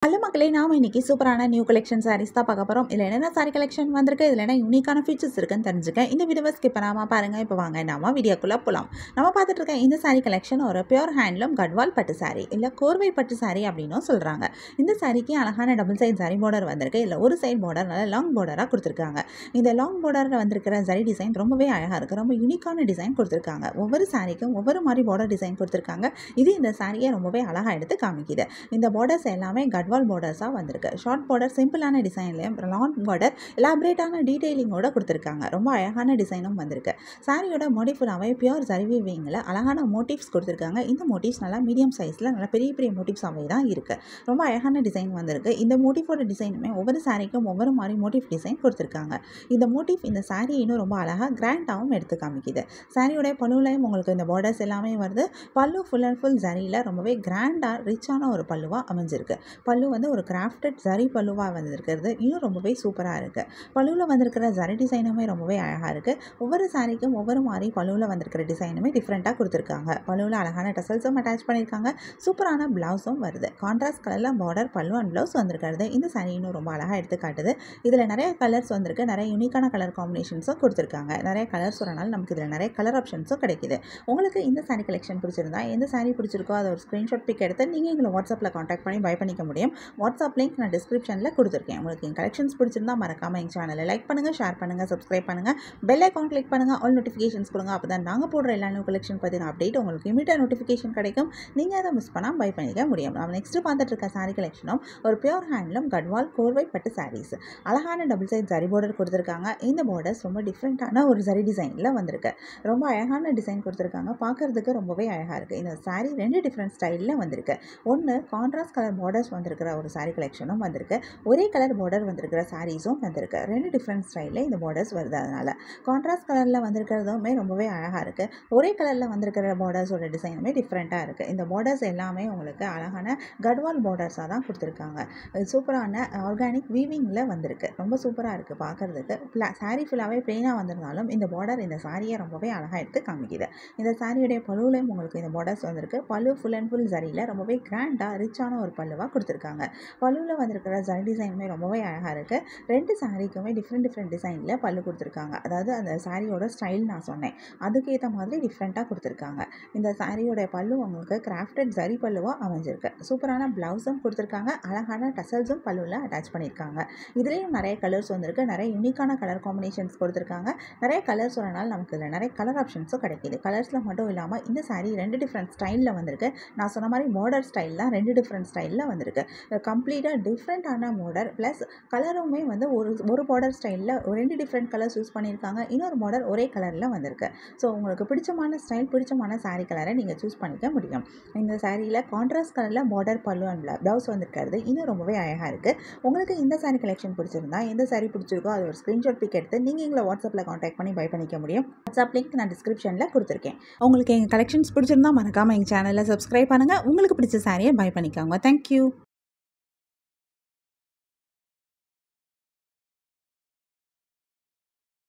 hello மக்களே நாம இன்னைக்கு சூப்பரான நியூ கலெக்ஷன் சாரீஸ் தான் பார்க்க போகிறோம் இதில் என்னென்ன சாரி கலெக்ஷன் வந்திருக்கு இதில் என்ன யூனிக்கான ஃபீச்சர்ஸ் இருக்குன்னு தெரிஞ்சுக்க இந்த வீடியோவை ஸ்கிப் பண்ணாமல் பாருங்கள் இப்போ வாங்க நாம வீடியோக்குள்ளே போகலாம் நம்ம பார்த்துட்டு இருக்க இந்த சாரி கலெக்ஷன் ஒரு பியூர் ஹேண்ட்லூம் கட்வால் பட்டு சாரி இல்லை கோர்வை பட்டு சாரி அப்படின்னும் சொல்கிறாங்க இந்த சாரிக்கு அழகான டபுள் சைட் சாரி பார்டர் வந்திருக்கு இதில் ஒரு சைடு பார்டர் நல்ல லாங் பார்டராக கொடுத்துருக்காங்க இந்த லாங் பார்டரில் வந்திருக்கிற சரி டிசைன் ரொம்பவே அழகாக இருக்குது ரொம்ப யூனிக்கான டிசைன் கொடுத்துருக்காங்க ஒவ்வொரு சாரிக்கும் ஒவ்வொரு மாதிரி பார்டர் டிசைன் கொடுத்துருக்காங்க இது இந்த சாரியை ரொம்பவே அழகாக எடுத்து காமிக்குது இந்த பார்டர்ஸ் எல்லாமே கட்வால் பார்டர்ஸாக வந்திருக்கு ஷார்ட் பார்டர் சிம்பிளான டிசைன்லேயும் லாங் பார்டர் எலாபரேட்டான டீட்டெயிலிங்கோட கொடுத்துருக்காங்க ரொம்ப அழகான டிசைனும் வந்திருக்கு சாரியோட மோட்டிவ் ஃபுல்லாகவே பியூர் ஜரிவிவிங்கில் அழகான மோட்டிவ்ஸ் கொடுத்துருக்காங்க இந்த மோட்டிவ்ஸ் நல்லா மீடியம் சைஸில் நல்லா பெரிய பெரிய மோட்டிவ்ஸாகவே தான் இருக்குது ரொம்ப அழகான டிசைன் வந்திருக்கு இந்த மோட்டிவோட டிசைனுமே ஒவ்வொரு சாரிக்கும் ஒவ்வொரு மாதிரி மோட்டிவ் டிசைன் கொடுத்துருக்காங்க இந்த மோட்டிவ் இந்த சாரி இன்னும் ரொம்ப அழகாக கிராண்டாகவும் எடுத்து காமிக்குது சாரியோட பல்லுலையும் உங்களுக்கு இந்த பார்டர்ஸ் எல்லாமே வருது பல்லு ஃபுல் அண்ட் ஃபுல் ஜரியில் ரொம்பவே கிராண்டாக ரிச்சான ஒரு பல்லுவாக அமைஞ்சிருக்கு பல்லு வந்து ஒரு கிராஃப்டட் ஜரி பல்லுவாக வந்திருக்கிறது இன்னும் ரொம்பவே சூப்பராக இருக்குது பல்லுவில் வந்திருக்கிற ஜரி டிசைனுமே ரொம்பவே அழகாக இருக்குது ஒவ்வொரு சாரிக்கும் ஒவ்வொரு மாதிரி பல்லுவில் வந்திருக்கிற டிசைனுமே டிஃப்ரெண்ட்டாக கொடுத்துருக்காங்க பல்லுவில் அழகான டசல்ஸும் அட்டாச் பண்ணியிருக்காங்க சூப்பரான ப்ளவுஸும் வருது கான்ட்ராஸ்ட் கலரில் பார்டர் பல்லு அண்ட் ப்ளவுஸ் வந்திருக்கிறது இந்த சாரி இன்னும் ரொம்ப அழகாக எடுத்து காட்டுது இதில் நிறைய கலர்ஸ் வந்திருக்கு நிறைய யூனிக்கான கலர் காம்பினேஷன்ஸும் கொடுத்துருக்காங்க நிறைய கலர்ஸ் வரனால நமக்கு இதில் நிறைய கலர் ஆப்ஷன்ஸும் கிடைக்குது உங்களுக்கு இந்த சாரி கலெக்ஷன் பிடிச்சிருந்தா எந்த சாரி பிடிச்சிருக்கோ அதை ஒரு ஸ்க்ரீன்ஷாட் பிக் எடுத்து நீங்கள் எங்களை வாட்ஸ்அப்பில் காண்டாக்ட் பண்ணி பை பண்ணிக்க முடியும் வாட்ஸ்அப் லிங்க் நான் டிஸ்கிரிப்ஷனில் கொடுத்துருக்கேன் உங்களுக்கு என் கலெக்ஷன்ஸ் பிடிச்சிருந்தா மறக்காமல் எங்கள் சேனலை லைக் பண்ணுங்கள் ஷேர் பண்ணுங்கள் சப்ஸ்கிரைப் பண்ணுங்கள் பெல் ஐக்கான் கிளிக் பண்ணுங்கள் ஆல் நோட்டிஃபிகேஷன்ஸ் கொடுங்க அப்போ தான் நாங்கள் போடுற எல்லா நியூ கலெக்ஷன் பற்றின அப்டேட் உங்களுக்கு இமீடியட் நோட்டிஃபிகேஷன் கிடைக்கும் நீங்கள் அதை மிஸ் பண்ணால் பை பண்ணிக்க முடியும் நம்ம நெக்ஸ்ட்டு பார்த்துட்டு இருக்க சாரி கலெக்ஷனும் ஒரு பியூர் ஹேண்ட்லூம் கட்வால் கோர்வை பட்டு சாரீஸ் அழகான டபுள் சைட் ஜரி பார்டர் கொடுத்துருக்காங்க இந்த பார்டர்ஸ் ரொம்ப டிஃப்ரெண்ட்டான ஒரு ஜரி டிசைனில் வந்திருக்கு ரொம்ப அழகான டிசைன் கொடுத்துருக்காங்க பார்க்குறதுக்கு ரொம்பவே அழகாக இருக்குது இந்த சாரீ ரெண்டு டிஃப்ரெண்ட் ஸ்டைலில் வந்திருக்கு ஒன்று கான்ட்ராஸ்ட் கலர் பார்டர்ஸ் வந்திருக்கிற ஒரு சாரீ கலெக்ஷனும் வந்திருக்கு ஒரே கலர் பார்டர் வந்திருக்கிற சாரீஸும் வந்திருக்கு ரெண்டு டிஃப்ரெண்ட் ஸ்டைலில் இந்த பார்டர்ஸ் வருது அதனால் கான்ட்ராஸ்ட் கலரில் வந்திருக்கிறதுமே ரொம்பவே அழகாக இருக்குது ஒரே கலரில் வந்திருக்கிற பார்டர்ஸோட டிசைனுமே டிஃப்ரெண்ட்டாக இருக்குது இந்த பார்டர்ஸ் எல்லாமே உங்களுக்கு அழகான கட்வால் பார்டர்ஸாக தான் கொடுத்துருக்காங்க சூப்பரான ஆர்கானிக் வீவிங்கில் வந்திருக்கு ரொம்ப சூப்பராக இருக்குது பார்க்குறதுக்கு ப்ளா சாரீ ஃபுல்லாகவே ப்ளெயினாக வந்திருந்தாலும் இந்த பார்டர் இந்த சாரியை ரொம்பவே அழகாக எடுத்து காமிக்குது இந்த சாரியுடைய பழுவுலையும் உங்களுக்கு இந்த பார்டர்ஸ் வந்திருக்கு பல்லு ஃபுல் அண்ட் ஃபுல் ஜரியில் ரொம்பவே கிராண்டாக ரிச்சான ஒரு பல்லுவாக கொடுத்துருக்காங்க பல்லுவில் வந்திருக்கிற ஜரி டிசைனுமே ரொம்பவே அழகாக இருக்குது ரெண்டு சாரீக்குமே டிஃப்ரெண்ட் டிஃப்ரெண்ட் டிசைனில் பல்லு கொடுத்துருக்காங்க அதாவது அந்த சாரியோட ஸ்டைல் நான் சொன்னேன் அதுக்கேற்ற மாதிரி டிஃப்ரெண்ட்டாக கொடுத்துருக்காங்க இந்த சாரியோட பல்லு உங்களுக்கு கிராஃப்டட் ஜரி பல்லுவாக அமைஞ்சிருக்கு சூப்பரான ப்ளவுஸும் கொடுத்துருக்காங்க அழகான டசல்ஸும் பல்லுவில் அட்டாச் பண்ணியிருக்காங்க இதுலேயும் நிறைய கலர்ஸ் வந்திருக்கு நிறைய யூனிக்கான கலர் காம்பினேஷன்ஸ் கொடுத்துருக்காங்க நிறைய கலர்ஸ் வரனால நமக்கு இதில் நிறைய கலர் ஆப்ஷன்ஸும் கிடைக்கிது கலர்ஸில் மட்டும் இல்லாமல் இந்த சாரீ ரெண்டு டிஃப்ரெண்ட் ஸ்டைலில் வந்திருக்கு நான் சொன்ன மாதிரி பார்டர் ஸ்டைல்லாம் ரெண்டு டிஃப்ரெண்ட் ஸ்டைலில் வந்திருக்கு கம்ப்ளீட்டாக டிஃப்ரெண்ட்டான பார்டர் ப்ளஸ் கலருமே வந்து ஒரு ஒரு பார்டர் ஸ்டைலில் ரெண்டு டிஃப்ரெண்ட் கலர்ஸ் யூஸ் பண்ணியிருக்காங்க இன்னொரு பார்டர் ஒரே கலரில் வந்திருக்கு ஸோ உங்களுக்கு பிடிச்சமான ஸ்டைல் பிடிச்சமான சாரீ கலரை நீங்கள் சூஸ் பண்ணிக்க முடியும் இந்த சாரியில் கான்ட்ராஸ்ட் கலரில் பார்டர் பல்லு அண்ட் ப்ளவுஸ் வந்திருக்கிறது இன்னும் ரொம்பவே அழகாக இருக்குது உங்களுக்கு இந்த சாரீ கலெக்ஷன் பிடிச்சிருந்தா எந்த சாரீ பிடிச்சிருக்கோ அது ஒரு ஸ்க்ரீன்ஷாட் பிக் எடுத்து நீங்கள் எங்களை வாட்ஸ்அப்பில் காண்டாக்ட் பண்ணி பை பண்ணிக்க முடியும் வாட்ஸ்அப் லிங்க் நான் டிஸ்கிரிப்ஷனில் கொடுத்துருக்கேன் உங்களுக்கு எங்கள் கலெக்ஷன்ஸ் பிடிச்சிருந்தா மறக்காமல் எங்கள் சேனலில் சப்ஸ்கிரைப் பண்ணுங்கள் உங்களுக்கு பிடிச்ச சாரியை பை பண்ணிக்கோங்க தேங்க்யூ